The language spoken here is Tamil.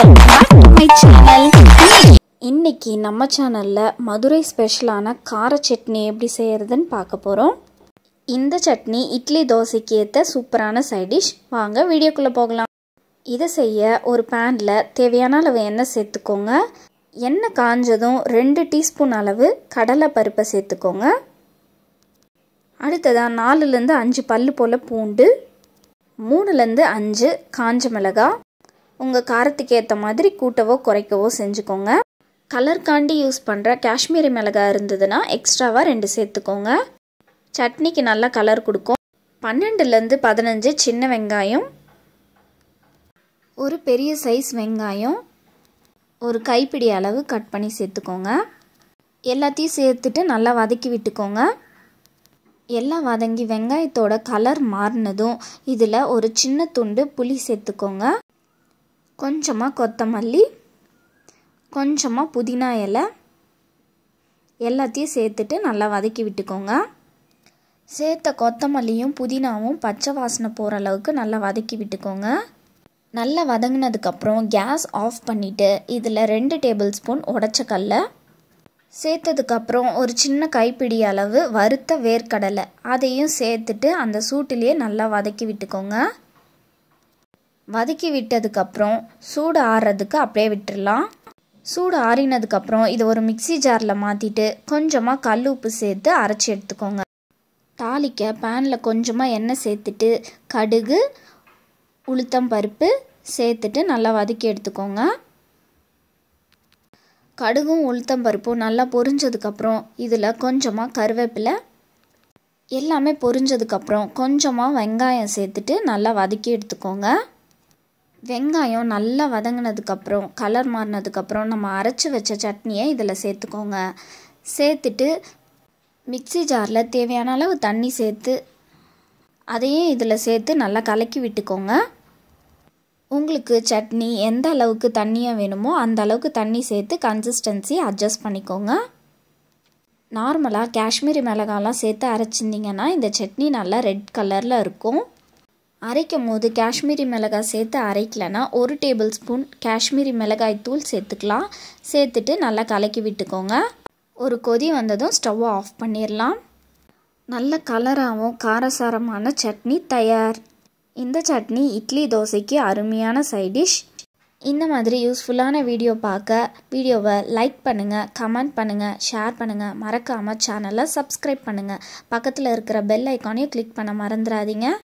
மை சேனல் இன்னைக்கு நம்ம சேனலில் மதுரை ஸ்பெஷலான கார சட்னி எப்படி செய்கிறதுன்னு பார்க்க போகிறோம் இந்த சட்னி இட்லி தோசைக்கு ஏற்ற சூப்பரான சைட் டிஷ் வாங்க வீடியோக்குள்ளே போகலாம் இதை செய்ய ஒரு பேனில் தேவையான அளவு எண்ணெய் சேர்த்துக்கோங்க எண்ணெய் காஞ்சதும் ரெண்டு டீஸ்பூன் அளவு கடலை பருப்பை சேர்த்துக்கோங்க அடுத்ததாக நாலுலேருந்து அஞ்சு பல்லு போல் பூண்டு மூணுலேருந்து அஞ்சு காஞ்ச மிளகாய் உங்கள் காரத்துக்கு ஏற்ற மாதிரி கூட்டவோ குறைக்கவோ செஞ்சுக்கோங்க கலர்காண்டி யூஸ் பண்ணுற காஷ்மீரி மிளகாய் இருந்ததுன்னா எக்ஸ்ட்ராவாக ரெண்டு சேர்த்துக்கோங்க சட்னிக்கு நல்லா கலர் கொடுக்கும் பன்னெண்டுலேருந்து பதினஞ்சு சின்ன வெங்காயம் ஒரு பெரிய சைஸ் வெங்காயம் ஒரு கைப்பிடி அளவு கட் பண்ணி சேர்த்துக்கோங்க எல்லாத்தையும் சேர்த்துட்டு நல்லா வதக்கி விட்டுக்கோங்க எல்லாம் வதங்கி வெங்காயத்தோட கலர் மாறினதும் இதில் ஒரு சின்ன துண்டு புளி சேர்த்துக்கோங்க கொஞ்சமாக கொத்தமல்லி கொஞ்சமாக புதினா இலை எல்லாத்தையும் சேர்த்துட்டு நல்லா வதக்கி விட்டுக்கோங்க சேர்த்த கொத்தமல்லியும் புதினாவும் பச்சை வாசனை போகிற அளவுக்கு நல்லா வதக்கி விட்டுக்கோங்க நல்லா வதங்கினதுக்கப்புறம் கேஸ் ஆஃப் பண்ணிவிட்டு இதில் ரெண்டு டேபிள் ஸ்பூன் உடச்ச கடலை சேர்த்ததுக்கப்புறம் ஒரு சின்ன கைப்பிடி அளவு வறுத்த வேர்க்கடலை அதையும் சேர்த்துட்டு அந்த சூட்டிலேயே நல்லா வதக்கி விட்டுக்கோங்க வதக்கி விட்டதுக்கப்புறம் சூடு ஆறுறதுக்கு அப்படியே விட்டுடலாம் சூடு ஆறினதுக்கப்புறம் இதை ஒரு மிக்சி ஜாரில் மாற்றிட்டு கொஞ்சமாக கல் உப்பு சேர்த்து அரைச்சி எடுத்துக்கோங்க தாளிக்க பேனில் கொஞ்சமாக எண்ணெய் சேர்த்துட்டு கடுகு உளுத்தம் பருப்பு சேர்த்துட்டு நல்லா வதக்கி எடுத்துக்கோங்க கடுகும் உளுத்தம் பருப்பும் நல்லா பொரிஞ்சதுக்கப்புறம் இதில் கொஞ்சமாக கருவேப்பிலை எல்லாமே பொரிஞ்சதுக்கப்புறம் கொஞ்சமாக வெங்காயம் சேர்த்துட்டு நல்லா வதக்கி எடுத்துக்கோங்க வெங்காயம் நல்லா வதங்கினதுக்கப்புறம் கலர் மாறினதுக்கப்புறம் நம்ம அரைச்சி வச்ச சட்னியை இதில் சேர்த்துக்கோங்க சேர்த்துட்டு மிக்சி ஜாரில் தேவையான அளவு தண்ணி சேர்த்து அதையும் இதில் சேர்த்து நல்லா கலக்கி விட்டுக்கோங்க உங்களுக்கு சட்னி எந்த அளவுக்கு தண்ணியாக வேணுமோ அந்த அளவுக்கு தண்ணி சேர்த்து கன்சிஸ்டன்சி அட்ஜஸ்ட் பண்ணிக்கோங்க நார்மலாக காஷ்மீரி மிளகாலாம் சேர்த்து அரைச்சிருந்திங்கன்னா இந்த சட்னி நல்லா ரெட் கலரில் இருக்கும் அரைக்கும் போது காஷ்மீரி மிளகாய் சேர்த்து அரைக்கலைன்னா ஒரு டேபிள் ஸ்பூன் காஷ்மீரி மிளகாய் தூள் சேர்த்துக்கலாம் சேர்த்துட்டு நல்லா கலக்கி விட்டுக்கோங்க ஒரு கொதி வந்ததும் ஸ்டவ்வை ஆஃப் பண்ணிடலாம் நல்ல கலராகவும் காரசாரமான சட்னி தயார் இந்த சட்னி இட்லி தோசைக்கு அருமையான சைடிஷ் இந்த மாதிரி யூஸ்ஃபுல்லான வீடியோ பார்க்க வீடியோவை லைக் பண்ணுங்கள் கமெண்ட் பண்ணுங்கள் ஷேர் பண்ணுங்கள் மறக்காமல் சேனலை சப்ஸ்கிரைப் பண்ணுங்கள் பக்கத்தில் இருக்கிற பெல் ஐக்கானையும் கிளிக் பண்ண மறந்துடாதீங்க